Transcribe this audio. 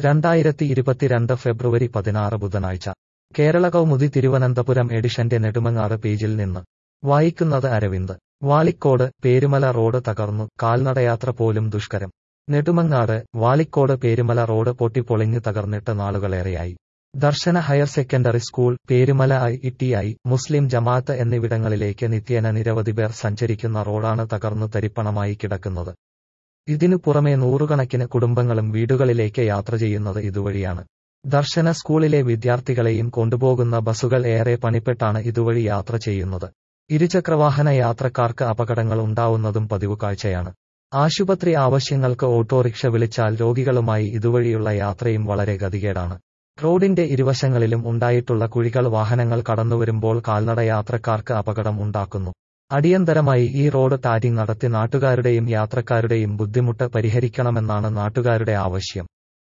രണ്ടായിരത്തി ഇരുപത്തിരണ്ട് ഫെബ്രുവരി പതിനാറ് ബുധനാഴ്ച കേരള കൗമുദി തിരുവനന്തപുരം എഡിഷന്റെ നെടുമങ്ങാട് പേജിൽ നിന്ന് വായിക്കുന്നത് അരവിന്ദ് വാളിക്കോട് പേരുമല റോഡ് തകർന്നു കാൽനടയാത്ര പോലും ദുഷ്കരം നെടുമങ്ങാട് വാളിക്കോട് പേരുമല റോഡ് പൊട്ടിപ്പൊളിഞ്ഞു തകർന്നിട്ട് നാളുകളേറെയായി Darshana higher secondary school Perumala I E Muslim Jamaat എന്നിവിടങ്ങളിലേക്ക് നിത്യേന നിരവധി പേർ സഞ്ചരിക്കുന്ന റോഡാണ് തകർന്നു തരിപ്പണമായി കിടക്കുന്നത് ഇതിനു പുറമെ നൂറുകണക്കിന് കുടുംബങ്ങളും വീടുകളിലേക്ക് യാത്ര ചെയ്യുന്നത് ഇതുവഴിയാണ് ദർശന സ്കൂളിലെ വിദ്യാർത്ഥികളെയും കൊണ്ടുപോകുന്ന ബസുകൾ ഏറെ പണിപ്പെട്ടാണ് ഇതുവഴി യാത്ര ചെയ്യുന്നത് ഇരുചക്രവാഹന യാത്രക്കാർക്ക് അപകടങ്ങൾ ഉണ്ടാവുന്നതും പതിവ് കാഴ്ചയാണ് ആശുപത്രി ആവശ്യങ്ങൾക്ക് ഓട്ടോറിക്ഷ വിളിച്ചാൽ രോഗികളുമായി ഇതുവഴിയുള്ള യാത്രയും വളരെ ഗതികേടാണ് റോഡിന്റെ ഇരുവശങ്ങളിലും ഉണ്ടായിട്ടുള്ള കുഴികൾ വാഹനങ്ങൾ കടന്നുവരുമ്പോൾ കാൽനട യാത്രക്കാർക്ക് അപകടം ഉണ്ടാക്കുന്നു അടിയന്തരമായി ഈ റോഡ് ടാരിങ് നടത്തി നാട്ടുകാരുടെയും യാത്രക്കാരുടെയും ബുദ്ധിമുട്ട് പരിഹരിക്കണമെന്നാണ് നാട്ടുകാരുടെ ആവശ്യം